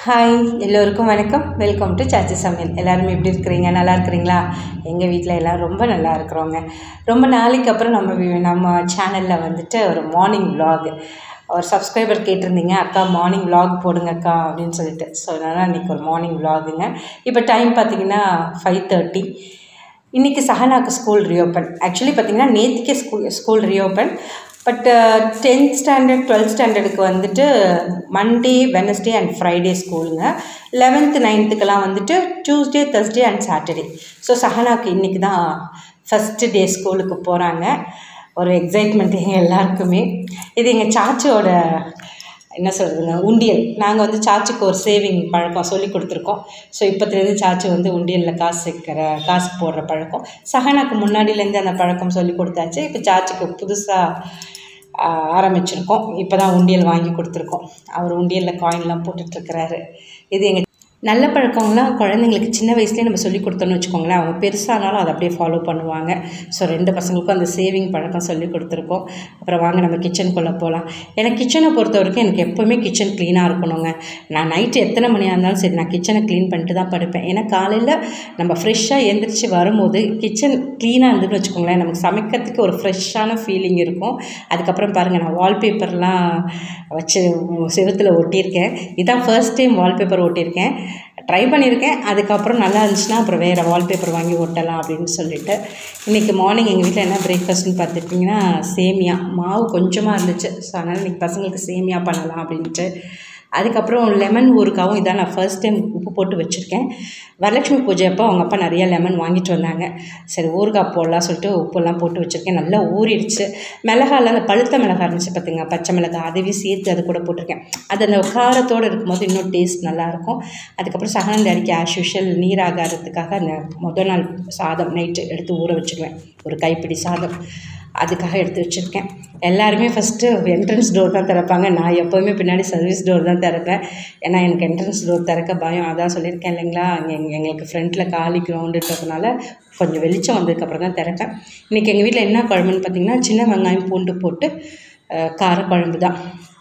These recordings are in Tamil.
ஹாய் எல்லோருக்கும் வணக்கம் வெல்கம் டு சாச்சி சமையல் எல்லாரும் எப்படி இருக்கிறீங்க நல்லா இருக்கிறீங்களா எங்கள் வீட்டில் எல்லோரும் ரொம்ப நல்லா இருக்கிறோங்க ரொம்ப நாளைக்கு அப்புறம் நம்ம வி- நம்ம சேனலில் வந்துட்டு ஒரு மார்னிங் vlog ஒரு சப்ஸ்கிரைபர் கேட்டிருந்தீங்க அக்கா மார்னிங் vlog போடுங்க அக்கா அப்படின்னு சொல்லிட்டு ஸோ அதனால் இன்றைக்கி ஒரு மார்னிங் vlogங்க இப்போ டைம் பார்த்தீங்கன்னா ஃபைவ் தேர்ட்டி இன்றைக்கி சஹனாக்கு ஸ்கூல் ரீஓப்பன் ஆக்சுவலி பார்த்தீங்கன்னா நேற்றுக்கே school school reopen but tenth standard twelfth ஸ்டாண்டர்டுக்கு வந்துட்டு மண்டே வெனஸ்டே அண்ட் ஃப்ரைடே ஸ்கூலுங்க லெவன்த்து நைன்த்துக்கெல்லாம் வந்துட்டு Tuesday Thursday and Saturday so சஹனாக்கு இன்றைக்கி தான் ஃபஸ்ட்டு டே ஸ்கூலுக்கு போகிறாங்க ஒரு எக்ஸைட்மெண்ட் எங்கள் எல்லாருக்குமே இது எங்கள் சாச்சியோட என்ன சொல்கிறதுங்க உண்டியல் நாங்கள் வந்து சாச்சிக்கு ஒரு சேவிங் பழக்கம் சொல்லி கொடுத்துருக்கோம் ஸோ இப்போத்துலேருந்து சாச்சி வந்து உண்டியலில் காசு சேர்க்கிற காசு போடுற பழக்கம் சஹனாக்கு முன்னாடியிலேருந்து அந்த பழக்கம் சொல்லி கொடுத்தாச்சு இப்போ சாச்சிக்கு புதுசாக ஆரம்பிச்சிருக்கோம் இப்போ தான் உண்டியல் வாங்கி கொடுத்துருக்கோம் அவர் உண்டியலில் காயின்லாம் போட்டுட்ருக்கிறாரு இது எங்கள் நல்ல பழக்கம்லாம் குழந்தைங்களுக்கு சின்ன வயசுலேயே நம்ம சொல்லி கொடுத்தோன்னு வச்சுக்கோங்களேன் அவங்க பெருசானாலும் அதை அப்படியே ஃபாலோ பண்ணுவாங்க ஸோ ரெண்டு பசங்களுக்கும் அந்த சேவிங் பழக்கம் சொல்லி கொடுத்துருக்கோம் அப்புறம் வாங்க நம்ம கிச்சனுக்குள்ளே போகலாம் எனக்கு கிச்சனை பொறுத்த வரைக்கும் எனக்கு எப்போவுமே கிச்சன் க்ளீனாக இருக்கணுங்க நான் நைட்டு எத்தனை மணியாக இருந்தாலும் சரி நான் கிச்சனை க்ளீன் பண்ணிட்டு தான் படுப்பேன் ஏன்னா காலையில் நம்ம ஃப்ரெஷ்ஷாக எழுந்திரிச்சு வரும்போது கிச்சன் க்ளீனாக இருந்துன்னு வச்சுக்கோங்களேன் நமக்கு சமைக்கிறதுக்கு ஒரு ஃப்ரெஷ்ஷான ஃபீலிங் இருக்கும் அதுக்கப்புறம் பாருங்கள் நான் வால்பேப்பர்லாம் வச்சு செவுத்தில் ஒட்டியிருக்கேன் இதான் ஃபர்ஸ்ட் டைம் வால்பேப்பர் ஒட்டியிருக்கேன் ட்ரை பண்ணியிருக்கேன் அதுக்கப்புறம் நல்லா இருந்துச்சுன்னா அப்புறம் வேறு வால்பேப்பர் வாங்கி ஒட்டலாம் அப்படின்னு சொல்லிட்டு இன்றைக்கி மார்னிங் எங்கள் வீட்டில் என்ன பிரேக்ஃபாஸ்ட்னு பார்த்துட்டிங்கன்னா சேமியா மாவு கொஞ்சமாக இருந்துச்சு ஸோ அதனால் இன்றைக்கி பசங்களுக்கு சேமியா பண்ணலாம் அப்படின்ட்டு அதுக்கப்புறம் லெமன் ஊறுகாவும் இதான் நான் ஃபர்ஸ்ட் டைம் உப்பு போட்டு வச்சுருக்கேன் வரலட்சுமி பூஜை அப்போ அவங்க அப்பா நிறைய லெமன் வாங்கிட்டு வந்தாங்க சரி ஊறுகாய் போடலாம் சொல்லிட்டு உப்பெல்லாம் போட்டு வச்சுருக்கேன் நல்லா ஊறிடுச்சு மிளகால அந்த பழுத்த மிளகா இருந்துச்சு பார்த்துங்க பச்சை மிளகாய் அதையும் சேர்த்து அது கூட போட்டிருக்கேன் அது அந்த காரத்தோடு இருக்கும்போது இன்னும் டேஸ்ட் நல்லாயிருக்கும் அதுக்கப்புறம் சகனந்த அடிக்க ஆஸ் யூஷுவல் நீராகாரத்துக்காக அந்த முதல் நாள் சாதம் நைட்டு எடுத்து ஊற வச்சுருவேன் ஒரு கைப்பிடி சாதம் அதுக்காக எடுத்து வச்சுருக்கேன் எல்லாருமே ஃபஸ்ட்டு என்ட்ரன்ஸ் டோர் தான் திறப்பாங்க நான் எப்போவுமே பின்னாடி சர்வீஸ் டோர் தான் திறப்பேன் ஏன்னா எனக்கு என்ட்ரன்ஸ் டோர் திறக்க பயம் அதான் சொல்லியிருக்கேன் இல்லைங்களா எங்க எங்களுக்கு ஃப்ரண்ட்டில் காலி கிரவுண்டுன்றதுனால கொஞ்சம் வெளிச்சம் வந்ததுக்கப்புறம் தான் திறப்பேன் இன்றைக்கி எங்கள் வீட்டில் என்ன குழம்புன்னு பார்த்தீங்கன்னா சின்ன வெங்காயம் பூண்டு போட்டு அஹ், காரக்குழம்பு தான்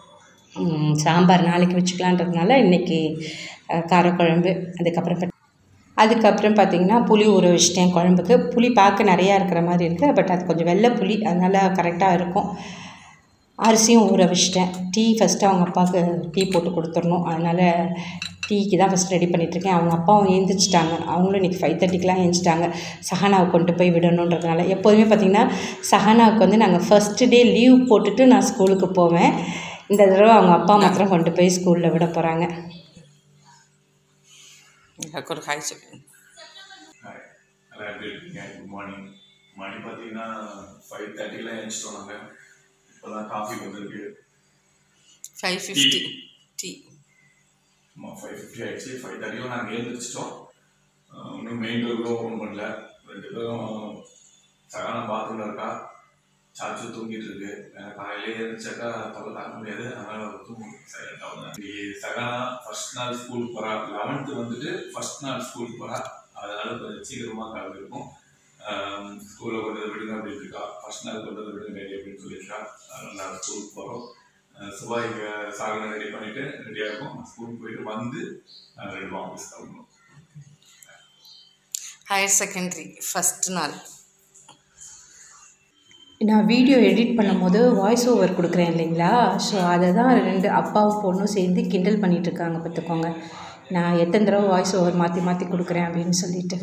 ம், சாம்பார் நாளைக்கு வச்சுக்கலான்றதுனால இன்றைக்கி காரக்குழம்பு அதுக்கப்புறம் பாத்தி- அதுக்கப்புறம் பார்த்தீங்கன்னா புளி ஊற வச்சிட்டேன் குழம்புக்கு புளி பார்க்க நிறையா இருக்கிற மாதிரி இருக்குது பட் அது கொஞ்சம் வெள்ளை புளி அதனால் கரெக்டாக இருக்கும் அரிசியும் ஊற வச்சிட்டேன் டீ ஃபஸ்ட்டு அவங்க அப்பாவுக்கு டீ போட்டு கொடுத்துடணும் அதனால் டீக்கு தான் ஃபஸ்ட் ரெடி பண்ணிகிட்ருக்கேன் அவங்க அப்பாவும் எழுந்திரிச்சிட்டாங்க அவங்களும் இன்றைக்கி ஃபைவ் தேர்ட்டிக்கெலாம் எழுந்திரிச்சிட்டாங்க சஹானாவை கொண்டு போய் விடணுன்றதுனால எப்போதுமே பார்த்திங்கன்னா சஹானாவுக்கு வந்து நாங்கள் ஃபஸ்ட்டு டே லீவ் போட்டுட்டு நான் ஸ்கூலுக்கு போவேன் இந்த தடவை அவங்க அப்பா மாத்திரம் கொண்டு போய் ஸ்கூலில் விட போகிறாங்க ஒரு ஹாய் சொல்லுங்க ஹாய் எல்லாம் எப்படி இருக்கீங்க குட் மார்னிங் மணி பார்த்தீங்கன்னா ஃபைவ் தேர்ட்டிக்கெலாம் எழுந்திரிச்சிட்டோம் நாங்கள் இப்போ தான் காஃபி வந்திருக்கு ஃபைவ் ஃபிஃப்டி. டீ ஆமாம் ஃபைவ் ஃபிஃப்டி ஆயிடுச்சு ஃபைவ் தேர்ட்டிக்கெலாம் நாங்கள் எழுந்திரிச்சிட்டோம் ஆஹ் இன்னும் மெயின் டோர் கூட ஓப்பன் பண்ணல ரெண்டு பேரும் சகான பாத்ரூமில் இருக்கா சாச்சு தூங்கிட்டு இருக்கு எனக்கு காலையிலே எழுந்திரிச்சாக்கா தொலை தாக்க முடியாது அதனால் தூங்கும் சைலண்டாக இன்னைக்கு சகானா ஃபர்ஸ்ட் நாள் ஸ்கூலுக்கு போகிறா லெவன்த்து வந்துட்டு ஃபர்ஸ்ட் நாள் ஸ்கூலுக்கு போகிறா அதனால கொஞ்சம் சீக்கிரமாக கிளம்பி இருக்கும் ஸ்கூலில் கொண்டு வந்து விடுங்க அப்படின்னு இருக்கா ஃபர்ஸ்ட் நாள் கொண்டு வந்து விடுங்க ரெடி அப்படின்னு சொல்லியிருக்கா அதனால நாங்கள் ஸ்கூலுக்கு போகிறோம் சுபாய் இங்கே சாகனை ரெடி பண்ணிட்டு ரெடியாக இருக்கும் ஸ்கூலுக்கு போயிட்டு வந்து நாங்கள் ரெண்டு ஆஃபீஸ் கிளம்பணும் ஹையர் செகண்டரி ஃபஸ்ட் நாள் நான் வீடியோ எடிட் பண்ணும்போது வாய்ஸ் ஓவர் கொடுக்குறேன் இல்லைங்களா ஸோ அதை தான் ரெண்டு அப்பாவும் பொண்ணும் சேர்ந்து கிண்டல் பண்ணிட்டு இருக்காங்க பார்த்துக்கோங்க நான் எத்தனை தடவை வாய்ஸ் ஓவர் மாற்றி மாற்றி கொடுக்குறேன் அப்படின்னு சொல்லிட்டு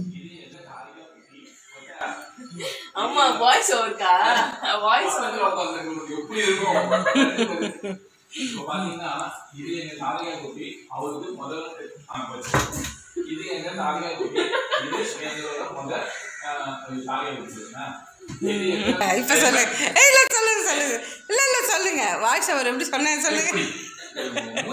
ஆமா வாய்ஸ் ஓவர்க்கா வாய்ஸ் எப்படி இருக்கும் இப்போ பாத்தீங்கன்னா இது எங்க தாலிகா கோபி அவருக்கு முதல் ஆ, வச்சிருக்கோம். இது எங்க தாலிகா கோபி இது எங்களோட முதல் தாலிகா கோபி இது எங்க இப்போ சொல்லுங்க இல்லை சொல்லுங்க சொல்லுங்க இல்லை இல்லை சொல்லுங்க வாய்ஸ் ஓவர் எப்படி சொன்னேன் சொல்லுங்க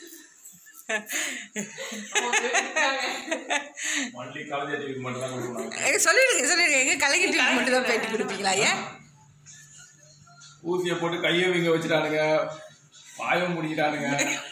ஒன்லி காலேஜ் டிவி மட்டும் தான் கொடுக்கணும் சொல்லிடுங்க சொல்லிடுங்க எங்கள் கலைஞர் மட்டும் தான் பேட்டி கொடுப்பீங்களா ஏன் ஊசியை போட்டு கையை வீங்க வச்சுட்டானுங்க வாயம் முடிக்கிறானுங்க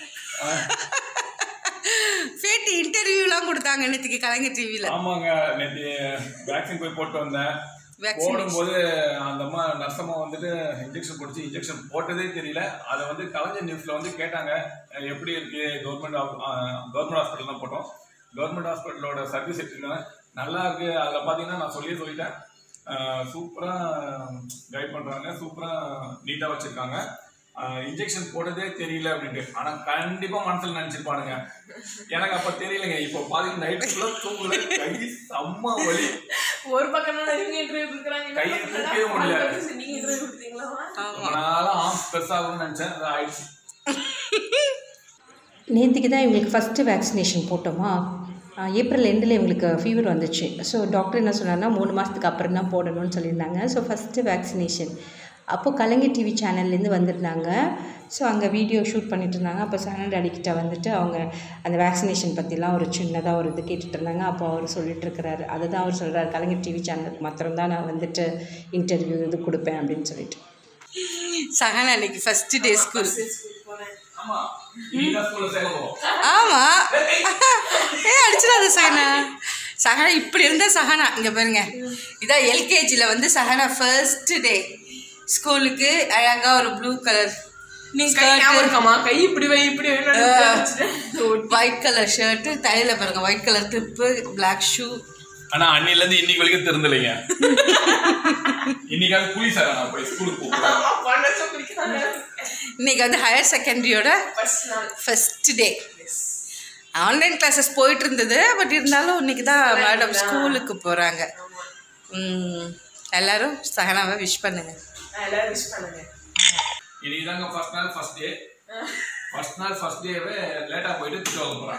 பேட்டி இன்டர்வியூலாம் கொடுத்தாங்க நேற்றுக்கு கலைஞர் டிவியில் ஆமாங்க நேற்று வேக்சின் போய் போட்டு வந்தேன் போடும்போது அந்த அம்மா நர்சம்மா வந்துட்டு இன்ஜெக்ஷன் போட்டுச்சு இன்ஜெக்ஷன் போட்டதே தெரியல அதை வந்து கலைஞர் நியூஸ்ல வந்து கேட்டாங்க அஹ் எப்படி இருக்கு கவர்மெண்ட் கவர்மெண்ட் ஹாஸ்பிட்டல் தான் போட்டோம் கவர்மெண்ட் ஹாஸ்பிட்டலோட சர்வீஸ் எப்படின்னா நல்லா இருக்கு அதில் பார்த்தீங்கன்னா நான் சொல்லியே சொல்லிட்டேன் சூப்பராக கைட் பண்ணுறாங்க சூப்பராக நீட்டாக வச்சுருக்காங்க இன்ஜெக்ஷன் போட்டதே தெரியல அப்படின்ட்டு ஆனால் கண்டிப்பாக மனசில் நினச்சிருப்பானுங்க எனக்கு அப்போ தெரியலைங்க இப்போ பாத்தீங்கன்னா நைட்டு ஃபுல்லாக தூங்கல கை செம்ம வலி ஒரு பக்கம் தான் இவங்க இன்டர்வியூ கொடுக்குறாங்க இன்னொரு கையை பக்கம் தூக்கவே முடியல. தான் நீங்க இன்டர்வியூ கொடுத்தீங்களா ரொம்ப நாளாக ஆம் பெருசாகும்னு நினச்சேன் அது ஆயிடுச்சு நேற்றுக்கு தான் இவங்களுக்கு ஃபஸ்ட்டு வேக்சினேஷன் போட்டோமா ஆஹ் ஏப்ரல் எண்டில் இவங்களுக்கு ஃபீவர் வந்துச்சு ஸோ டாக்டர் என்ன சொன்னார்னா மூணு மாதத்துக்கு அப்புறம் தான் போடணும்னு சொல்லியிருந்தாங்க ஸோ ஃபஸ்ட்டு வேக்சினேஷன் அப்போது கலைஞர் டிவி சேனல்லேருந்து வந்திருந்தாங்க ஸோ அங்கே வீடியோ ஷூட் பண்ணிட்டு இருந்தாங்க அப்போ சரண் டாடிக்கிட்ட வந்துட்டு அவங்க அந்த வேக்சினேஷன் பற்றிலாம் ஒரு சின்னதாக ஒரு இது கேட்டுட்டு இருந்தாங்க அப்போ அவர் சொல்லிட்டு இருக்கிறாரு அதை தான் அவர் சொல்கிறார் கலைஞர் டிவி சேனலுக்கு மாத்திரம்தான் நான் வந்துட்டு இன்டர்வியூ இது கொடுப்பேன் அப்படின்னு சொல்லிட்டு சகன் அன்னைக்கு ஃபஸ்ட்டு டே ஸ்கூல் ஆமா இன்னைக்கு ஸ்கூல்ல சேர்க்க போறோம் ஆமாம் ஏ அடிச்சிடாத சகனா சகனா இப்படி இருந்த சகனா இங்கே பாருங்க இதான் எல்கேஜியில் வந்து சகனா ஃபர்ஸ்ட் டே ஸ்கூலுக்கு அழகாக ஒரு ப்ளூ கலர் நீங்க கை ஞாபகம் இருக்காமா கை இப்படி வை இப்படி ஒயிட் கலர் ஷர்ட்டு தலையில் பாருங்க white colour clip black shoe ஆனா அன்னில இருந்து இன்னைக்கு வரைக்கும் திறந்தலைங்க இன்னைக்காவது புளி சார் நான் போய் ஸ்கூலுக்கு போகிறேன் பண்ண சொல்லிக்கிறாங்க இன்னைக்கு வந்து ஹையர் செகண்டரியோட ஃபர்ஸ்ட் நாள் ஃபர்ஸ்ட் டே ஆன்லைன் கிளாஸஸ் போயிட்டு இருந்தது பட் இருந்தாலும் இன்னைக்கு தான் மேடம் ஸ்கூலுக்கு போகிறாங்க எல்லாரும் சகனாவை விஷ் பண்ணுங்க எல்லாரும் விஷ் பண்ணுங்க இன்னைக்கு தாங்க ஃபர்ஸ்ட் நாள் ஃபர்ஸ்ட் டே ஃபர்ஸ்ட் நாள் ஃபர்ஸ்ட் டேவே லேட்டா போயிட்டு திட்டு வாங்க போறேன்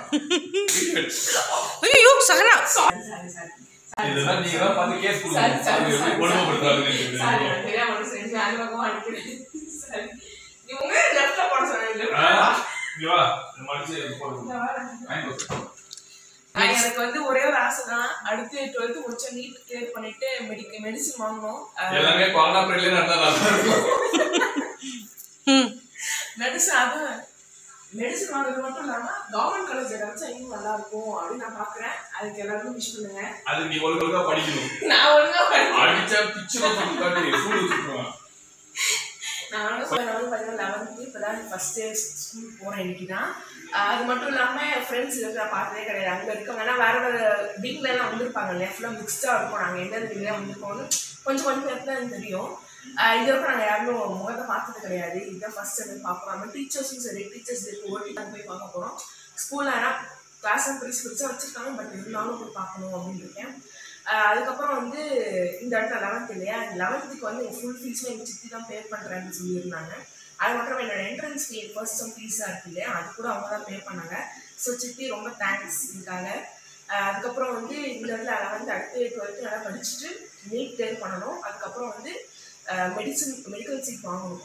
ஐயோ சகனா சாரி சாரி சாரி இதெல்லாம் நீங்க தான் பார்த்து கேஸ் சரி, சரி, கொடுங்க சரி, ஒழுங்குபடுத்துறாங்க சாரி நான் தெரியாம ஒண்ணு செஞ்சேன் அது பக்கம் அடிக்கிறேன் சரி நீ உங்க லெஃப்ட்ல போட சொன்னீங்க இங்க வா இந்த மடிச்சு போடுங்க வாங்கி கொடுத்து. ஆனா, எனக்கு வந்து ஒரே ஒரு ஆசை தான் அடுத்து டுவெல்த் முடிச்ச நீட் கிளியர் பண்ணிட்டு மெடிக்க மெடிசன் வாங்கணும் எல்லாமே கொரோனா பீரியட்ல நடந்தா நல்லா இருக்கும் ம் மெடிசன் அது மெடிசன் வாங்குறது மட்டும் இல்லாம கவர்மெண்ட் காலேஜ் கிடைச்சா இன்னும் நல்லா இருக்கும் அப்படின்னு நான் பாக்குறேன் அதுக்கு எல்லாருக்கும் விஷ் பண்ணுங்க அது நீ ஒழுங்கு ஒழுங்கா படிக்கணும் நான் ஒழுங்கா படிக்கிறேன். அடிச்சா பிச்சு சொல்லி காட்டி சூடு வச்சுருவேன் நான் வந்து நான் வந்து பார்த்தீங்கன்னா லெவன்த்து இப்போ தான் ஃபஸ்ட் டே ஸ்கூல் போகிறேன் இன்னைக்கு தான் ஆஹ் அது மட்டும் இல்லாமல் என் ஃப்ரெண்ட்ஸ் இருக்கு நான் பார்த்ததே கிடையாது அங்கே இருக்கவங்க ஏன்னா வேறு வேறு விங்லலாம் வந்திருப்பாங்க இல்லையா ஃபுல்லாக மிக்ஸ்டாக இருக்கும் நாங்கள் எந்தெந்த விங்லாம் வந்திருக்கோம்னு கொஞ்சம் கொஞ்சம் பேருக்கு தான் எனக்கு தெரியும் ஆஹ் இது வரைக்கும் நாங்கள் யாரும் முகத்தை பார்த்தது கிடையாது இதுதான் ஃபஸ்ட் டைம் பார்க்குறோம் நம்ம டீச்சர்ஸும் சரி டீச்சர்ஸ் இருக்கு ஓட்டி தான் போய் பார்க்க போகிறோம் ஸ்கூலில் ஆனால் கிளாஸ் பிரிச்சு பிரிச்சா வச்சுருக்காங்க பட் இருந்தாலும் போய் பார்க்கணும் அப்படின்னு இருக்கேன் ஆஹ் அதுக்கப்புறம் வந்து இந்த இடத்துல லெவன்த் இல்லையா லெவன்த்துக்கு வந்து ஃபுல் ஃபீஸும் எங்கள் சித்தி தான் பே பண்ணுறேன்னு சொல்லியிருந்தாங்க அது மட்டும் என்னோட என்ட்ரன்ஸ் ஃபீ ஃபர்ஸ்ட் சம் ஃபீஸாக இருக்கு இல்லையா அது கூட அவங்க தான் பே பண்ணாங்க ஸோ சித்தி ரொம்ப தேங்க்ஸ் இதுக்காக ஆஹ் அதுக்கப்புறம் வந்து இந்த இடத்துல லெவன்த் அடுத்து டுவெல்த்து நல்லா படிச்சுட்டு நீட் கிளியர் பண்ணணும் அதுக்கப்புறம் வந்து மெடிசன் மெடிக்கல் சீட் வாங்கணும்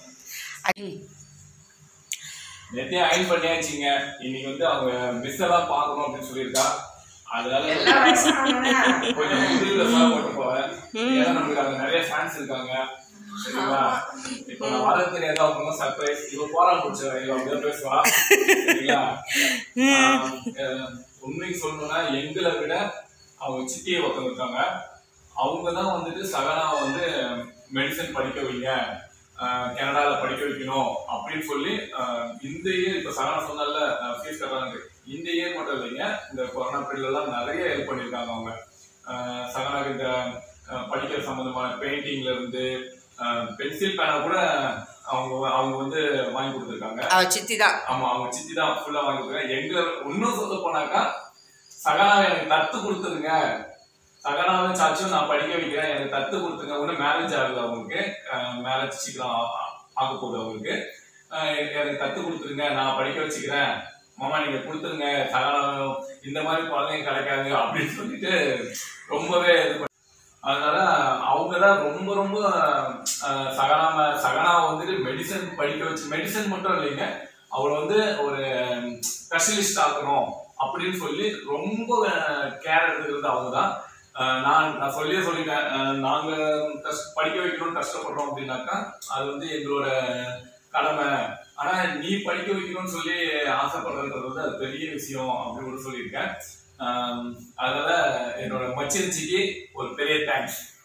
நேத்தே அயன் பண்ணியாச்சுங்க இன்னைக்கு வந்து அவங்க மிஸ் எல்லாம் பார்க்கணும் அப்படின்னு சொல்லியிருக்கா அதனால எல்லா வயசானவங்க கொஞ்சம் புது ட்ரெஸ்ஸாக போட்டு போவேன் ஏன்னா நமக்கு அங்க நிறைய ஃபேன்ஸ் இருக்காங்க சரிங்களா இப்போ நான் வர தெரியாத அவங்க சர்ப்ரைஸ் இவ போறா முடிச்ச இவ அப்படியே பேசுவா சரிங்களா ஆஹ் அஹ் உண்மைக்கு சொல்லணும்னா எங்களை விட அவங்க சித்தியை ஒருத்தவங்க இருக்காங்க அவங்க தான் வந்துட்டு சகனாவை வந்து மெடிசன் படிக்க வைங்க ஆஹ் கனடால படிக்க வைக்கணும் அப்படின்னு சொல்லி ஆஹ் இந்த இயர் இப்போ சகனா சொன்னால ஃபீஸ் கட்டுறாங்க இந்த இயர் மட்டும் இல்லைங்க இந்த கொரோனா பீரியட்ல எல்லாம் நிறைய ஹெல்ப் பண்ணியிருக்காங்க அவங்க ஆஹ் சகனாக்கு இந்த ஆஹ் படிக்கிற சம்பந்தமான பெயிண்டிங்ல இருந்து பென்சில் பேனா கூட அவங்க அவங்க வந்து வாங்கி கொடுத்துருக்காங்க அவ சித்தி தான் ஆமா அவங்க சித்தி தான் ஃபுல்லா வாங்கி கொடுத்துருக்காங்க எங்களை இன்னும் சொல்ல போனாக்கா சகனாவை எனக்கு தத்து கொடுத்துருங்க சகனாவும் சாச்சும் நான் படிக்க வைக்கிறேன் எனக்கு தத்து கொடுத்துங்க ஒன்றும் மேரேஜ் ஆகுது அவங்களுக்கு மேரேஜ் சீக்கிரம் ஆ- ஆ- ஆக போகுது அவங்களுக்கு அஹ் எனக்கு எனக்கு தத்து கொடுத்துருங்க நான் படிக்க வச்சுக்கிறேன் மாமா நீங்க கொடுத்துருங்க சகனாவும் இந்த மாதிரி குழந்தைங்க கிடைக்காது அப்படின்னு சொல்லிட்டு ரொம்பவே இது பண்ணி- அதனால அவங்க தான் ரொம்ப ரொம்ப அஹ், சகனாம சகனாவை வந்துட்டு மெடிசன் படிக்க வச்சு மெடிசன் மட்டும் இல்லைங்க அவளை வந்து ஒரு ஸ்பெஷலிஸ்ட் ஆக்கணும் அப்படின்னு சொல்லி ரொம்ப கேர் எடுத்துக்கிறது அவங்க தான் நான் நான் சொல்லியே சொல்லிட்டேன் அஹ், நாங்க கஷ்ட- படிக்க வைக்கணும்னு கஷ்டப்படுறோம் அப்படின்னாக்கா அது வந்து எங்களோட கடமை ஆனா நீ படிக்க வைக்கணும்னு சொல்லி ஆசைப்படுறதுன்றது வந்து அது பெரிய விஷயம் அப்படின்னு கூட சொல்லியிருக்கேன் ஆம், அதனால என்னோட மச்சிருச்சிக்கு ஒரு பெரிய தேங்க்ஸ்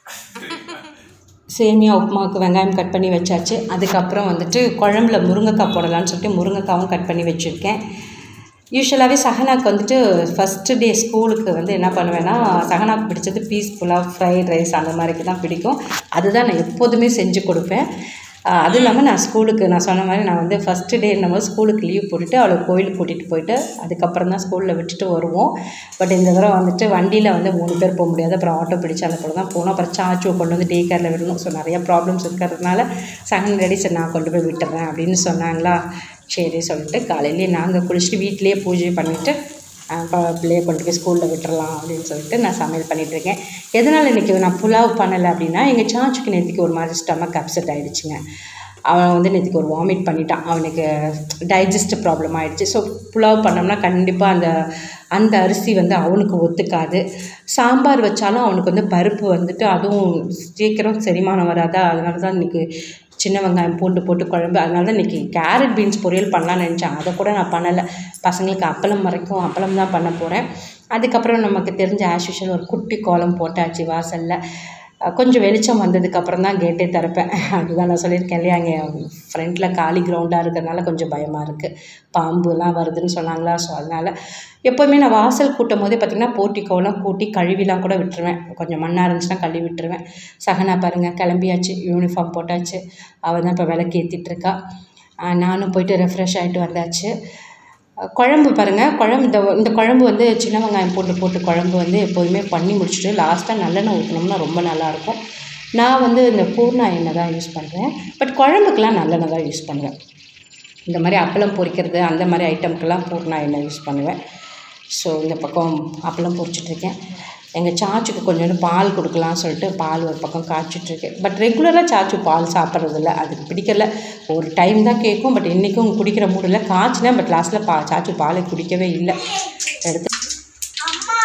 சேமியா உப்புமாவுக்கு வெங்காயம் கட் பண்ணி வச்சாச்சு அதுக்கப்புறம் வந்துட்டு குழம்புல முருங்கைக்காய் போடலான்னு சொல்லிட்டு முருங்கைக்காவும் கட் பண்ணி வச்சுருக்கேன் யூஸ்வலாகவே சஹனாக்கு வந்துட்டு ஃபஸ்ட்டு டே ஸ்கூலுக்கு வந்து என்ன பண்ணுவேன்னா சஹனாக்கு பிடிச்சது பீஸ் புலாவ் ஃப்ரைட் ரைஸ் அந்த மாதிரிக்கு தான் பிடிக்கும் அதுதான் நான் எப்போதுமே செஞ்சு கொடுப்பேன் ஆஹ் அதுவும் இல்லாமல் நான் ஸ்கூலுக்கு நான் சொன்ன மாதிரி நான் வந்து ஃபஸ்ட்டு டே என்னமோ ஸ்கூலுக்கு லீவ் போட்டுட்டு அவளை கோயிலுக்கு கூட்டிகிட்டு போயிட்டு அதுக்கப்புறம் தான் ஸ்கூலில் விட்டுட்டு வருவோம் பட் இந்த தடவை வந்துட்டு வண்டியில் வந்து மூணு பேர் போக முடியாது அப்புறம் ஆட்டோ பிடிச்சு அந்த கூட தான் போனோம் அப்புறம் சாச்சுவை கொண்டு வந்து டே கேரில் விடணும் ஸோ நிறைய ப்ராப்ளம்ஸ் இருக்கிறதுனால சகன் ரெடி சரி நான் கொண்டு போய் விட்டுறேன் அப்படின்னு சொன்னாங்களா சரி சொல்லிட்டு காலையிலேயே நாங்கள் குளிச்சுட்டு வீட்டிலேயே பூஜை பண்ணிவிட்டு பிள்ளைய கொண்டு போய் ஸ்கூலில் விட்டுறலாம் அப்படின்னு சொல்லிட்டு நான் சமையல் பண்ணிகிட்ருக்கேன் எதனால் இன்றைக்கி நான் புலாவ் பண்ணலை அப்படின்னா எங்கள் சாச்சுக்கு நேற்றுக்கு ஒரு மாதிரி ஸ்டமக் அப்செட் ஆகிடுச்சுங்க அவன் வந்து நேற்றுக்கு ஒரு வாமிட் பண்ணிட்டான் அவனுக்கு டைஜஸ்ட் ப்ராப்ளம் ஆகிடுச்சு ஸோ புலாவ் பண்ணோம்னா கண்டிப்பாக அந்த அந்த அரிசி வந்து அவனுக்கு ஒத்துக்காது சாம்பார் வச்சாலும் அவனுக்கு வந்து பருப்பு வந்துட்டு அதுவும் சீக்கிரம் செரிமானம் வராதா அதனால தான் இன்றைக்கி சின்ன வெங்காயம் பூண்டு போட்டு குழம்பு அதனால தான் இன்றைக்கி கேரட் பீன்ஸ் பொரியல் பண்ணலான்னு நினச்சேன் அதை கூட நான் பண்ணலை பசங்களுக்கு அப்பளம் வரைக்கும் அப்பளம் தான் பண்ண போகிறேன் அதுக்கப்புறம் நமக்கு தெரிஞ்ச ஆஸ் யூஷுவல் ஒரு குட்டி கோலம் போட்டாச்சு வாசலில் அஹ் கொஞ்சம் வெளிச்சம் வந்ததுக்கப்புறம் தான் கேட்டே திறப்பேன் அதுதான் நான் சொல்லியிருக்கேன் இல்லையா அங்கே ஃப்ரண்ட்டில் காலி கிரவுண்டாக இருக்கிறதுனால கொஞ்சம் பயமாக இருக்குது பாம்புலாம் வருதுன்னு சொன்னாங்களா ஸோ அதனால் எப்போவுமே நான் வாசல் கூட்டும் போதே பார்த்திங்கன்னா போர்ட்டிக்கோலாம் கூட்டி கழுவிலாம் கூட விட்டுருவேன் கொஞ்சம் மண்ணாக இருந்துச்சுன்னா கழுவி விட்டுருவேன் சகனா பாருங்கள் கிளம்பியாச்சு யூனிஃபார்ம் போட்டாச்சு அவள் தான் இப்போ விளக்கு ஏற்றிட்டு இருக்கா அஹ் நானும் போயிட்டு ரெஃப்ரெஷ் ஆகிட்டு வந்தாச்சு அஹ் குழம்பு பாருங்கள் குழம்பு இந்த இந்த குழம்பு வந்து சின்ன வெங்காயம் போட்டு போட்டு குழம்பு வந்து எப்போதுமே பண்ணி முடிச்சுட்டு லாஸ்ட்டாக நல்லெண்ணெய் ஊற்றினோம்னா ரொம்ப நல்லாயிருக்கும் நான் வந்து இந்த பூர்ணா எண்ணெய் தான் யூஸ் பண்ணுறேன் பட் குழம்புக்கெலாம் நல்லெண்ணெய் தான் யூஸ் பண்ணுவேன் இந்த மாதிரி அப்பளம் பொரிக்கிறது அந்த மாதிரி ஐட்டம்க்கெல்லாம் பூர்ணா எண்ணெய் யூஸ் பண்ணுவேன் ஸோ இந்த பக்கம் அப்பளம் பொரிச்சிட்ருக்கேன் எங்கள் சாச்சுக்கு கொஞ்சோண்டு பால் கொடுக்கலாம்னு சொல்லிட்டு பால் ஒரு பக்கம் காய்ச்சிட்ருக்கேன் பட் ரெகுலராக சாச்சு பால் சாப்பிட்றதில்ல அதுக்கு பிடிக்கல ஒரு டைம் தான் கேட்கும் பட் இன்றைக்கும் குடிக்கிற மூடில் காய்ச்சினேன் பட் லாஸ்ட்டில் பா சாச்சு பாலை குடிக்கவே இல்லை எடுத்து அம்மா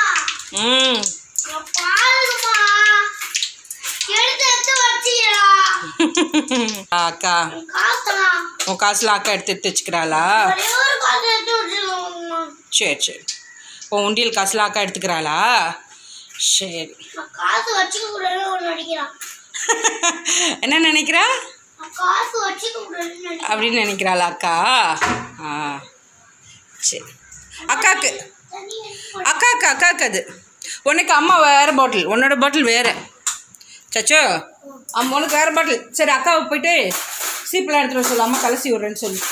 ம் நான் பாருமா எடுத்து எடுத்து வச்சியா அக்கா காசுனா உன் காசில் அக்கா எடுத்து எடுத்து வச்சுக்கிறாளா ஒரே ஒரு காசு எடுத்து வச்சிருக்கோம்மா சரி சரி உன் உண்டியல் காசில் அக்கா எடுத்துக்கிறாளா சரி நான் காசு வச்சுக்க கூடாதுன்னு ஒன்று நினைக்கிறான் என்ன நினைக்கிறா நான் காசு வச்சுக்க கூடாதுன்னு நினைக்கிறேன் அப்படின்னு நினைக்கிறாளா அக்கா ஆ சரி அக்காக்கு தண்ணி எடுத்து அக்காக்கு அக்காக்கு அது உனக்கு அம்மா வேறு பாட்டில் உன்னோட பாட்டில் வேறு சச்சோ அம்மா உனக்கு வேறு பாட்டில் சரி அக்காவை போயிட்டு சீப்பெல்லாம் எடுத்துகிட்டு வர சொல்லு அம்மா கலசி விட்றேன்னு சொல்லு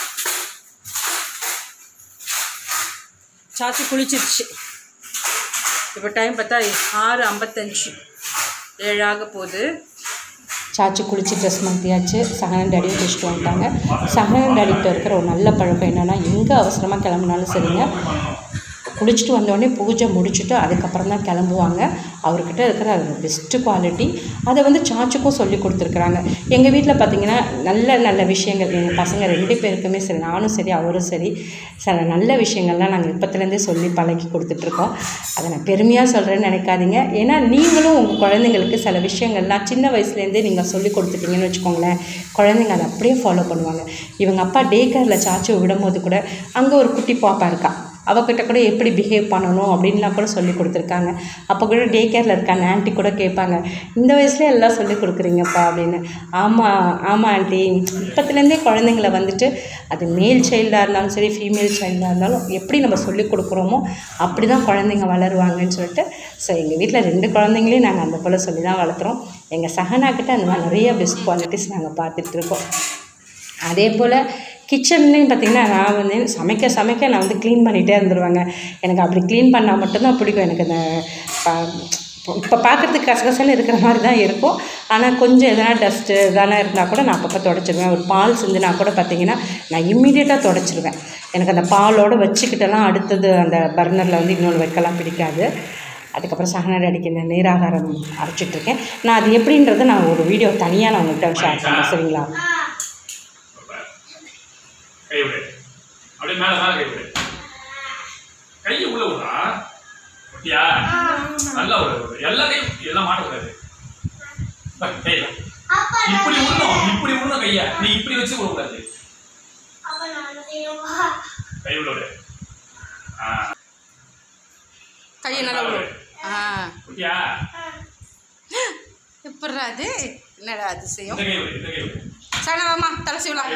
சாச்சி குளிச்சிருச்சு இப்போ டைம் பார்த்தா ஆறு ஐம்பத்தஞ்சு ஏழாக போகுது சாச்சி குளிச்சு ட்ரெஸ் மாற்றியாச்சு சகனன் டாடியும் குளிச்சுட்டு வந்துட்டாங்க சகனன் டாடிக்கிட்ட இருக்கிற ஒரு நல்ல பழக்கம் என்னென்னா எங்கே அவசரமாக கிளம்புனாலும் சரிங்க குளிச்சுட்டு வந்தோடனே பூஜை முடிச்சுட்டு அதுக்கப்புறம் தான் கிளம்புவாங்க அவர்கிட்ட இருக்கிற அது பெஸ்ட்டு குவாலிட்டி அதை வந்து சாச்சுக்கும் சொல்லி கொடுத்துருக்குறாங்க எங்கள் வீட்டில் பார்த்தீங்கன்னா நல்ல நல்ல விஷயங்கள் எங்கள் பசங்க ரெண்டு பேருக்குமே சரி நானும் சரி அவரும் சரி சில நல்ல விஷயங்கள்லாம் நாங்கள் இப்போத்துலேருந்தே சொல்லி பழக்கி கொடுத்துட்ருக்கோம் அதை நான் பெருமையாக சொல்கிறேன்னு நினைக்காதீங்க ஏன்னா நீங்களும் உங்கள் குழந்தைங்களுக்கு சில விஷயங்கள்லாம் சின்ன வயசுலேருந்தே நீங்கள் சொல்லி கொடுத்துட்டீங்கன்னு வச்சுக்கோங்களேன் குழந்தைங்க அதை அப்படியே ஃபாலோ பண்ணுவாங்க இவங்க அப்பா டே கேரில் சாச்சு விடும்போது கூட அங்கே ஒரு குட்டி பாப்பா இருக்கா அவகிட்ட கூட எப்படி பிஹேவ் பண்ணணும் அப்படின்லாம் கூட சொல்லி கொடுத்துருக்காங்க அப்போ கூட டே கேரில் இருக்காங்க ஆன்ட்டி கூட கேட்பாங்க இந்த வயசுல எல்லாம் சொல்லி கொடுக்குறீங்கப்பா அப்படின்னு ஆமாம் ஆமாம் ஆன்ட்டி இப்போத்துலேருந்தே குழந்தைங்கள வந்துட்டு அது மேல் சைல்டாக இருந்தாலும் சரி ஃபீமேல் சைல்டாக இருந்தாலும் எப்படி நம்ம சொல்லி கொடுக்குறோமோ அப்படி தான் குழந்தைங்க வளருவாங்கன்னு சொல்லிட்டு ஸோ எங்கள் வீட்டில் ரெண்டு குழந்தைங்களையும் நாங்கள் அந்த போல் சொல்லி தான் வளர்த்துறோம் எங்கள் சகனாக்கிட்ட அந்த மாதிரி நிறைய பெஸ்ட் குவாலிட்டிஸ் நாங்கள் பார்த்துட்ருக்கோம் அதே போல் கிச்சன்லேயும் பார்த்திங்கன்னா நான் வந்து சமைக்க சமைக்க நான் வந்து க்ளீன் பண்ணிகிட்டே இருந்துருவேங்க எனக்கு அப்படி க்ளீன் பண்ணால் மட்டும்தான் பிடிக்கும் எனக்கு அந்த இப்போ பார்க்குறதுக்கு கசகசன்னு இருக்கிற மாதிரி தான் இருக்கும் ஆனால் கொஞ்சம் எதனா டஸ்ட்டு எதனா இருந்தால் கூட நான் அப்பப்போ தொடச்சிருவேன் ஒரு பால் சிந்துனா கூட பார்த்திங்கன்னா நான் இம்மீடியட்டாக தொடச்சிருவேன் எனக்கு அந்த பாலோடு வச்சுக்கிட்டெல்லாம் அடுத்தது அந்த பர்னரில் வந்து இன்னொன்று வைக்கலாம் பிடிக்காது அதுக்கப்புறம் சகனடி அடிக்க இந்த நீராகாரம் அரைச்சிட்ருக்கேன் நான் அது எப்படின்றத நான் ஒரு வீடியோ தனியாக நான் உங்கள்கிட்ட ஷேர் பண்ணுறேன் சரிங்களா கை விடு அப்படியே மேல மேல கை விடு கையை உள்ள விடுறா ஓகேயா நல்லா விடு விடு. எல்லா கையும் எல்லாம் மாட்டக்கூடாது பா, கையில அப்பா இப்படி விடணும் இப்படி விடணும் கைய நீ இப்படி வச்சு விடக்கூடாது அப்பா நான் செய்யவா கை உள்ள விடு ஆ கையை நல்லா விடு ஆ ஓகேயா இப்போ யாரா அது என்னடா அதிசயம் இந்த கை வை, இந்த கை வை. சரண வாமா தலை சீவலாம்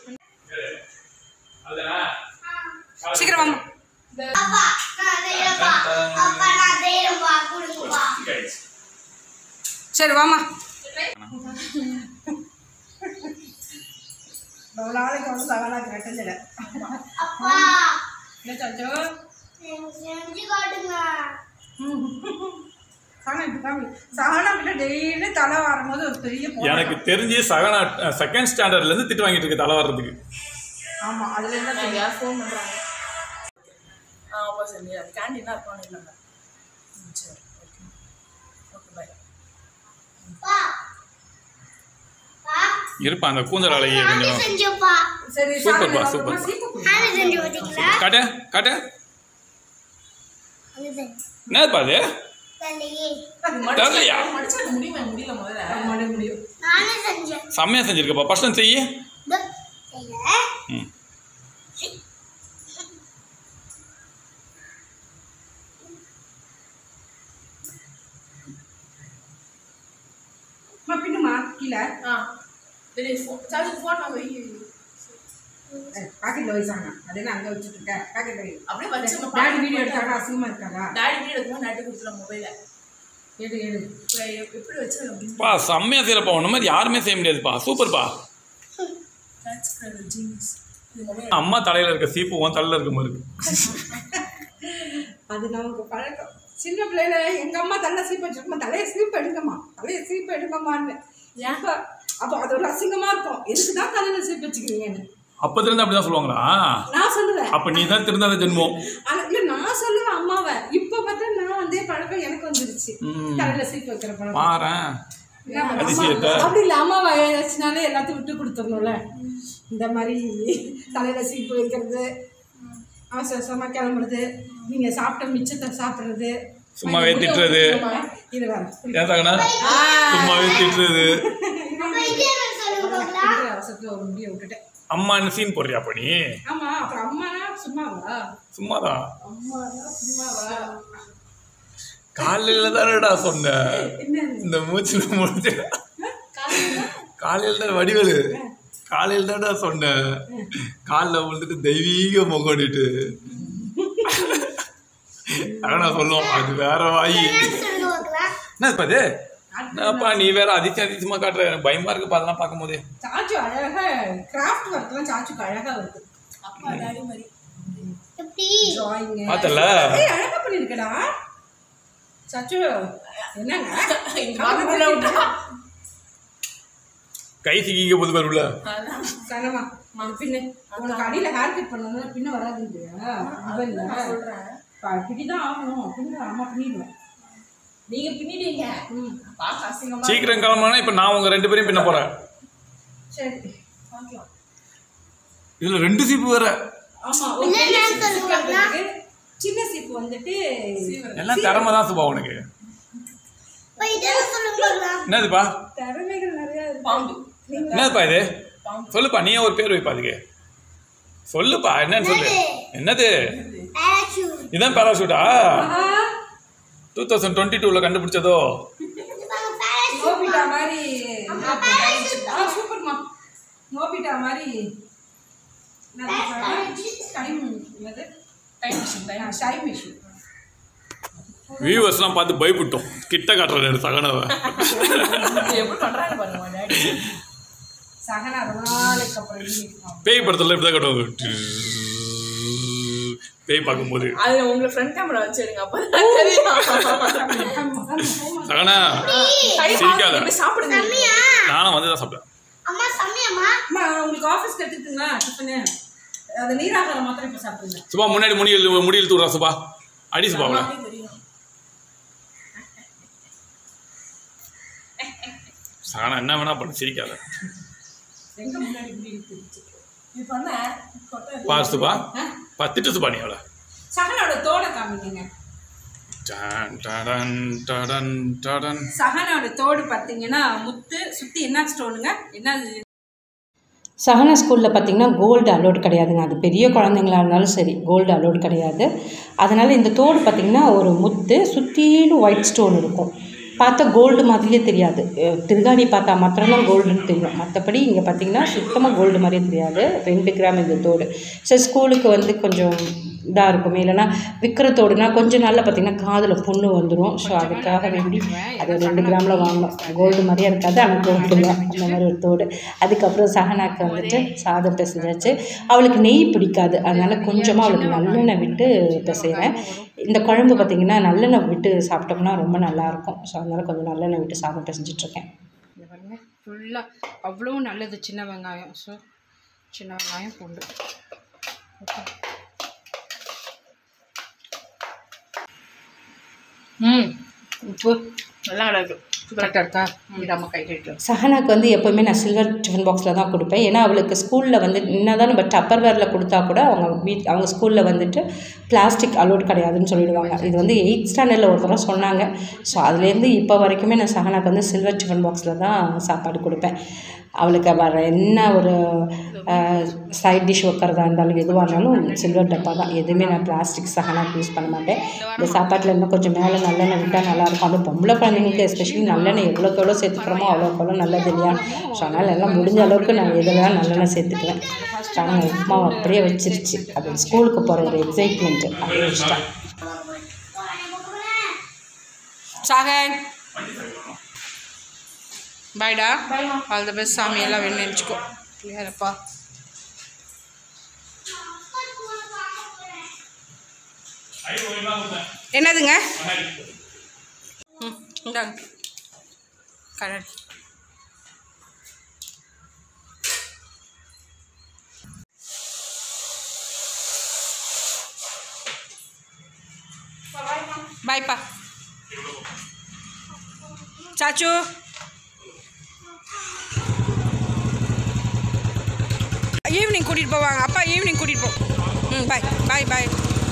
அதுதானே? சீக்கிரம் வாமா அப்பா நான் செய்யறப்பா அப்பா நான் செய்யறப்பா கொடுங்கப்பா stick ஆயிடுச்சு. சரி வாமா ரொம்ப நாளைக்கு வந்து சகனாக்கு கட்டஞ்சிட அப்பா என்ன சாச்சோ எனக்கு செஞ்சு காட்டுங்க சகனா இப்படி காமி சகனா கிட்ட டெய்லி தலை வரும்போது ஒரு பெரிய போராட்டம். எனக்கு தெரிஞ்சு சகனா செகண்ட் ஸ்டாண்டர்ட்ல இருந்து திட்டு வாங்கிட்டு இருக்கு தலை வர்றதுக்கு ஆமா அதுல இருந்தா யார் ஃபோன் பண்ணுறாங்க ஆ அப்போ சரி கேண்டீனாக இருப்பான்னு இல்லைங்க ம் சரி ஓகே ஓகே பாய் அப்பா அப்பா இருப்பா அந்த கூந்தல் அழகிய நானே கொஞ்சம் செஞ்சப்பா சரி சூப்பர்ப்பா, சகனா சூப்பர். அப்புறமா சீப்பு குடி. நானே செஞ்சு பார்த்தீங்களா காட்டு காட்டு அது செஞ்சு என்னப்பா அது தெரியலையே. தெரியலையா மடிச்சு முடியுமா முடியல முதல்ல ஆமாடே முடியும் நானே செஞ்சேன் செம்மையா செஞ்சிருக்கப்பா ஃபர்ஸ்ட் செய்ய இதோ செய்யல. ம். அம்மா பின்னுமா கீழே ஆ சரி ஃபோன் சார்ஜ் ஃபோன் நான் வை பாக்கெட்ல வை சகனா அதே நான் அங்க வச்சுட்டு இருக்கேன் பாக்கெட்ல வை அப்படியே வச்சு டாடி வீடியோ எடுத்தாரா அசிங்கமா இருக்காரா டாடி வீடியோ எடுக்கும்போது நாட்டி கொடுத்துருவோம் மொபைலை எடு எடு இப்போ எப்படி வச்சு அப்படின்னு பா செம்மையா செய்யறப்பா ஒன்று மாதிரி யாருமே செய்ய முடியாதுப்பா சூப்பர்ப்பா ஜீனியஸ் இது மொபைல் அம்மா தலையில இருக்க சீப்பு உன் தலையில இருக்க மாதிரி இருக்கு அது நமக்கு பழக்கம் சின்ன பிள்ளையில எங்க அம்மா தலை சீப்பு வச்சிருக்கோம் தலையை சீப்பு எடுங்கம்மா தலையை சீப்பு எடுங்கம்மான்னு அப்ப அப்போ அது ஒரு அசிங்கமா இருக்கும் எதுக்கு தான் தலையில சீப்பு வச்சுக்கிறீங்கன்னு அப்பத்துல இருந்து அப்படிதான் சொல்லுவாங்களா நான் சொல்லுவேன் அப்ப நீ தான் திருந்தாத ஜென்மம் ஆனா இல்ல நான் சொல்லுவேன் அம்மாவை இப்ப பார்த்தா நான் வந்தே பழக்கம் எனக்கு வந்துருச்சு ம். தலையில சீப்பு வைக்கிற பழக்கம் பாரேன் என்ன பண்ண? அதிசயத்தை. அம்மா- அப்படி இல்ல அம்மாவை ஏதாச்சுனாலே எல்லாத்தையும் விட்டு கொடுத்துடணும்ல இந்த மாதிரி தலையில சீப்பு வைக்கிறது அவசர அவசரமா கிளம்புறது நீங்க சாப்பிட்ட மிச்சத்தை சாப்பிடுறது சும்மாவே திட்டுறது. இது வேற ஏன் சகனா சும்மாவே திட்டுறது அப்பா இதே மாதிரி சொல்லுங்க பார்க்கலாம். இந்த அவசரத்துல ஒரு முடிய விட்டுட்டேன் அம்மான்னு சீன் போடுறியா அப்ப நீ ஆமா அப்புறம் அம்மானா சும்மாவா சும்மாதான் அம்மானா சும்மாவா காலையில தானடா சொன்ன என்ன இந்த மூச்சுல முடிச்சு காலையில தான் வடிவேலு காலையில தான்டா சொன்னேன் காலில் விழுந்துட்டு தெய்வீக முகடிட்டு அதான் சொல்லுவோம் அது வேற வாயி சொல்லுங்க பார்க்கலாம். என்ன இப்ப அது என்னப்பா நீ வேற அதிசயம் அதிசயமா காட்டுற எனக்கு பயமா இருக்குப்பா அதெல்லாம் பார்க்கும்போதே சாச்சு அழகா கிராஃப்ட் ஒர்க்லாம் சாச்சுக்கு அழகா வருது அப்பா டாடி மாதிரி எப்படி டிராயிங் பார்த்தல ஏய் அழகா பண்ணிருக்கடா சச்சு என்னங்க இந்த மாதிரி விட்டா கை சிக்கிக்க போது பாரு உள்ள அதான் சனமா பின்ன உனக்கு அடியில ஹேர் கட் பண்ணணும் பின்ன வராது இல்லையா இல்ல நான் சொல்றேன் பிடிதான் ஆகணும் பின்ன அம்மா பின்னிடுவேன் நீங்க பின்னிட்டீங்க ம் பார்க்க அசிங்கமா சீக்கிரம் கிளம்புனா இப்ப நான் உங்க ரெண்டு பேரையும் பின்ன போறேன் சரி பார்க்கலாம் இதுல ரெண்டு சீப்பு வேற ஆமா ஒரு என்ன பெரிய நேரம் சீப்பு சொல்லுங்க பார்க்கலாம். இருக்கு. சின்ன சீப்பு வந்துட்டு எல்லாம் திறமை தான் சுபா உனக்கு அப்பா இதே மாதிரி சொல்லுங்க பார்க்கலாம். என்னதுப்பா திறமைகள் நிறைய இருக்கு பாம்பு என்னதுப்பா இது சொல்லுப்பா நீயே ஒரு பேர் வைப்பா அதுக்கு சொல்லுப்பா என்னன்னு சொல்லு என்னது Parachute. இதான் பேராஷூட்டா ஆஹா, டூ தௌசண்ட் டுவெண்ட்டி டூவில் கண்டுபிடிச்சதோ இது பாருங்க, parachute. நோபிட்டா மாதிரி ஆ சூப்பர்மா நோபிட்டா மாதிரி டைம் என்னது time machine time time machine வியூவர்ஸ்லாம் பார்த்து பயப்பட்டோம் கிட்ட காட்டுறேன் சகனவை எப்படி பண்றாங்க பாருங்க டாடி சகனா ரொம்ப நாளைக்கு அப்புறம் யூனிஃபார்ம் பேய் படத்தில் இப்படி தான் காட்டுவாங்க பேய் பார்க்கும்போது அதுல உங்களை ஃப்ரண்ட் கேமரா வச்சு எடுங்க அப்பதான் தெரியும் சகனா கை சிரிக்காத. இப்படி சாப்பிடுங்க செம்மையா? நானும் வந்து தான் சாப்பிட்டேன் அம்மா செம்மையாம்மா? அம்மா உங்களுக்கு ஆஃபீஸ்க்கு எடுத்துட்டுங்களா டிஃபனு அது நீராகாரம் மாத்திரம் இப்போ சாப்பிடுங்க சுபா முன்னாடி முடி இழு- முடி இழுத்து விட்றா சுபா அடி சுபா அவளை அப்படியே தெரியும் சகனா என்ன வேணா பண்ண சிரிக்காத எங்க முன்னாடி இப்படி இருக்கு இது பண்ண கொட்டை பார் சுபா பத்துட்டு சுபா நீ அவளை சகனோட தோலை காமிக்கங்க டன், டடன், டடன், டடன். சகனோட தோடு பார்த்தீங்கன்னா முத்து சுற்றி என்ன ஸ்டோனுங்க என்னது சஹனா ஸ்கூலில் பார்த்தீங்கன்னா கோல்டு அலோடு கிடையாதுங்க அது பெரிய குழந்தைங்களா இருந்தாலும் சரி கோல்டு அலோடு கிடையாது அதனால் இந்த தோடு பார்த்திங்கன்னா ஒரு முத்து சுற்றிலும் ஒயிட் ஸ்டோன் இருக்கும் பார்த்தா கோல்டு மாதிரியே தெரியாது அஹ் திருகாணி பார்த்தா மாத்திரம்தான் கோல்டுன்னு தெரியும் மற்றபடி இங்கே பார்த்தீங்கன்னா சுத்தமாக கோல்டு மாதிரியே தெரியாது ரெண்டு கிராம் இந்த தோடு சரி ஸ்கூலுக்கு வந்து கொஞ்சம் இதாக இருக்குமே இல்லைன்னா விற்கிற தோடுனா கொஞ்ச நாளில் பார்த்தீங்கன்னா காதில் புண்ணு வந்துடும் ஸோ அதுக்காக வேண்டி அது ரெண்டு கிராமில் வாங்கணும் கோல்டு மாதிரியே இருக்காது ஆனால் கோல்டு தான் அந்த மாதிரி ஒரு தோடு அதுக்கப்புறம் சஹனாக்கு வந்துட்டு சாதம் பிசைஞ்சாச்சு அவளுக்கு நெய் பிடிக்காது அதனால் கொஞ்சமாக அவளுக்கு நல்லெண்ணெய் விட்டு பிசைகிறேன் இந்த குழம்பு பார்த்திங்கன்னா நல்லெண்ணெய் விட்டு சாப்பிட்டோம்னா ரொம்ப நல்லாயிருக்கும் ஸோ அதனால் கொஞ்சம் நல்லெண்ணெய் விட்டு சாதம் பிசைஞ்சிட்ருக்கேன் இந்த பாருங்க ஃபுல்லாக அவ்வளோ நல்லது சின்ன வெங்காயம் ஸோ சின்ன வெங்காயம் பூண்டு ஓகே ம் உப்பு நல்லா கிடக்கு கரெக்டாக இருக்கா விடாமல் கை கழிட்டு சஹனாக்கு வந்து எப்போவுமே நான் சில்வர் டிஃபன் பாக்ஸில் தான் கொடுப்பேன் ஏன்னா அவளுக்கு ஸ்கூலில் வந்து என்னதான் நம்ம டப்பர் வேரில் கொடுத்தா கூட அவங்க வீட் அவங்க ஸ்கூலில் வந்துட்டு பிளாஸ்டிக் அலோட் கிடையாதுன்னு சொல்லிடுவாங்க இது வந்து எயிட் ஸ்டாண்டர்டில் ஒரு தடவை சொன்னாங்க ஸோ அதுலேருந்து இப்போ வரைக்குமே நான் சஹனாக்கு வந்து சில்வர் டிஃபன் பாக்ஸில் தான் சாப்பாடு கொடுப்பேன் அவளுக்கு வர என்ன ஒரு சைட் டிஷ் வைக்கிறதா இருந்தாலும் எதுவாக இருந்தாலும் சில்வர் டப்பா தான் எதுவுமே நான் பிளாஸ்டிக் சஹனாக்கு யூஸ் பண்ண மாட்டேன் இந்த சாப்பாட்டில் இன்னும் கொஞ்சம் மேலே நல்லெண்ணெய் விட்டால் நல்லாயிருக்கும் அது பொம்பளை குழந்தைங்களுக்கு எஸ்பெஷலி நல்லெண்ணெய் எவ்வளோக்கு எவ்வளோ சேர்த்துக்கிறோமோ அவ்வளோக்கு எவ்வளோ நல்லது இல்லையா ஸோ அதனால் எல்லாம் முடிஞ்ச அளவுக்கு நான் எதெல்லாம் நல்லெண்ணெய் சேர்த்துக்குவேன் ஆனால் உப்புமா அப்படியே வச்சிருச்சு அது ஸ்கூலுக்கு போகிற ஒரு எக்ஸைட்மெண்ட்டு அப்படியே வச்சுட்டேன் சாகன் பாய்டா ஆல் த பெஸ்ட் சாமி எல்லாம் வேணும் நினச்சிக்கோ பிள்ளையாரப்பா என்னதுங்க ம் இந்தாங்க கரண்ட் பாய்ப்பா சாச்சு ஈவினிங் கூட்டிகிட்டு போவாங்க அப்பா ஈவினிங் கூட்டிகிட்டு போ ம் பாய் பாய் பாய்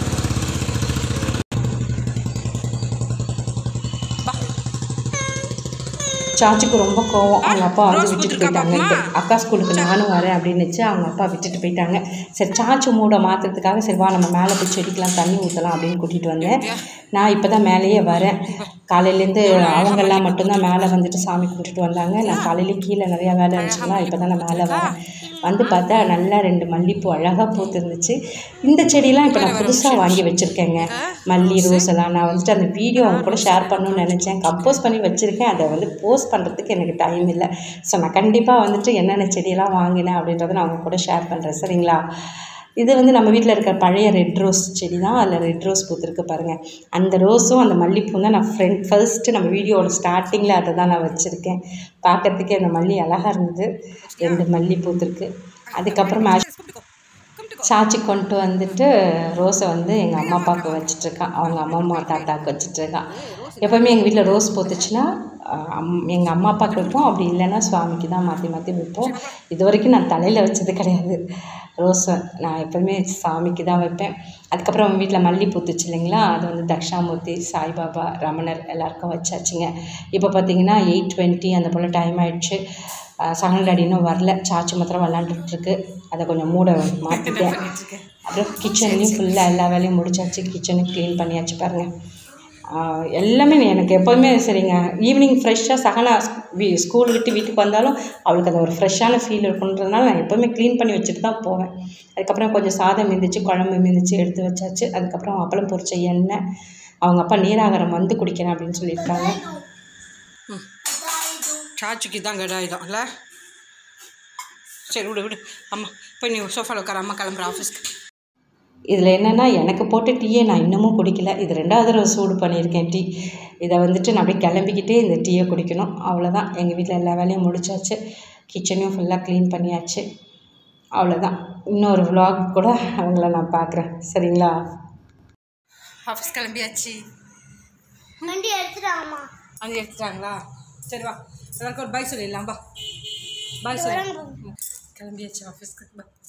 சாச்சுக்கு ரொம்ப கோவம் அவங்க அப்பா வந்து ரோஸ் விட்டுட்டு பூத்துருக்கா போயிட்டாங்கன்ட்டு பாப்பா? அக்கா ஸ்கூலுக்கு நானும் வரேன் அப்படின்னுச்சு அவங்க அப்பா விட்டுட்டு போயிட்டாங்க சரி சாச்சு மூட மாற்றுறதுக்காக சரி வா நம்ம மேலே போய் செடிக்கெலாம் தண்ணி ஊற்றலாம் அப்படின்னு கூட்டிகிட்டு வந்தேன் நான் இப்போ தான் மேலேயே வரேன் காலையிலேருந்து அவங்கெல்லாம் மட்டும்தான் மேலே வந்துட்டு சாமி கும்பிட்டுட்டு வந்தாங்க நான் காலையிலே கீழே நிறையா வேலை இருந்துச்சுங்களா இப்போ தான் நான் மேலே வரேன் வந்து பார்த்தா நல்லா ரெண்டு மல்லிப்பூ அழகாக பூத்துருந்துச்சு இந்த செடியெல்லாம் இப்போ நான் புதுசாக வாங்கி வச்சுருக்கேங்க மல்லி ரோஸ் எல்லாம் நான் வந்துட்டு அந்த வீடியோ அவங்க கூட ஷேர் பண்ணணும்னு நினச்சேன் கம்போஸ் பண்ணி வச்சுருக்கேன் அதை வந்து போஸ்ட் பண்ணுறதுக்கு எனக்கு டைம் இல்லை ஸோ நான் கண்டிப்பாக வந்துட்டு என்னென்ன செடியெல்லாம் வாங்கினேன் அப்படின்றத நான் அவங்க கூட ஷேர் பண்ணுறேன் சரிங்களா இது வந்து நம்ம வீட்டில் இருக்கிற பழைய ரெட் ரோஸ் செடி தான் அதில் ரெட் ரோஸ் பூத்துருக்கு பாருங்கள் அந்த ரோஸும் அந்த மல்லிப்பூ தான் நான் ஃப்ரெண்ட் ஃபர்ஸ்ட்டு நம்ம வீடியோவோட ஸ்டார்டிங்கில் அதை தான் நான் வச்சுருக்கேன் பார்க்கறதுக்கே அந்த மல்லி அழகாக இருந்தது ரெண்டு மல்லி பூத்துருக்கு அதுக்கப்புறம் சாச்சி கொண்டு வந்துட்டு ரோஸை வந்து எங்கள் அம்மா அப்பாவுக்கு வச்சிட்ருக்கான் அவங்க அம்மா அம்மா தாத்தாவுக்கு வச்சிட்ருக்கான் எப்போவுமே எங்கள் வீட்டில் ரோஸ் பூத்துச்சுன்னா அஹ், அம் எங்கள் அம்மா அப்பாவுக்கு வைப்போம் அப்படி இல்லைன்னா சுவாமிக்கு தான் மாற்றி மாற்றி வைப்போம் இது வரைக்கும் நான் தலையில் வச்சது கிடையாது ரோஸை நான் எப்போவுமே சாமிக்கு தான் வைப்பேன் அதுக்கப்புறம் அவங்க வீட்டில் மல்லி பூத்துச்சு இல்லைங்களா அது வந்து தக்ஷாமூர்த்தி சாய்பாபா ரமணர் எல்லாருக்கும் வச்சாச்சுங்க இப்போ பார்த்தீங்கன்னா எயிட் டுவெண்ட்டி அந்த போல் டைம் ஆயிடுச்சு சகன் டாடி இன்னும் வரல சாச்சி மாத்திரம் விளாண்டுட்டுருக்கு அதை கொஞ்சம் மூட மாற்றிட்டேன் அப்புறம் கிச்சன்லேயும் ஃபுல்லாக எல்லா வேலையும் முடிச்சாச்சு கிச்சனும் க்ளீன் பண்ணியாச்சு பாருங்கள் ஆஹ் எல்லாமே எனக்கு எப்போதுமே சரிங்க ஈவினிங் ஃப்ரெஷ்ஷாக சகனா வீ ஸ்கூல் விட்டு வீட்டுக்கு வந்தாலும் அவளுக்கு அந்த ஒரு ஃப்ரெஷ்ஷான ஃபீல் இருக்குன்றதுனால நான் எப்போவுமே க்ளீன் பண்ணி வச்சுட்டு தான் போவேன் அதுக்கப்புறம் கொஞ்சம் சாதம் மிந்திச்சு குழம்பு மிந்திச்சு எடுத்து வச்சாச்சு அதுக்கப்புறம் அப்பளம் பொரிச்ச எண்ணெய் அவங்க அப்பா நீராகாரம் வந்து குடிக்கிறேன் அப்படின்னு சொல்லியிருக்காங்க சாச்சிக்கு தான் கடாயுதம் இல்லை சரி விடு விடு அம்மா போய் நீ சோஃபாவில் உட்கார அம்மா கிளம்புற ஆஃபீஸ்க்கு இதில் என்னென்னா எனக்கு போட்ட டீயை நான் இன்னமும் குடிக்கல இது ரெண்டாவது தடவை சூடு பண்ணியிருக்கேன் டீ இதை வந்துட்டு நான் அப்படியே கிளம்பிக்கிட்டே இந்த டீயை குடிக்கணும் அவ்வளோதான் எங்கள் வீட்டில் எல்லா வேலையும் முடிச்சாச்சு கிச்சனையும் ஃபுல்லாக க்ளீன் பண்ணியாச்சு அவ்வளோதான் இன்னொரு vlog கூட அவங்கள நான் பார்க்குறேன் சரிங்களா ஆஃபீஸ் கிளம்பியாச்சு வண்டி எடுத்துட்டாங்கம்மா அங்கே எடுத்துட்டாங்களா சரி வா எல்லாருக்கும் ஒரு பாய் சொல்லிடலாம் பா பாய் சொல்லி கிளம்பியாச்சு ஆஃபீஸ்க்கு பா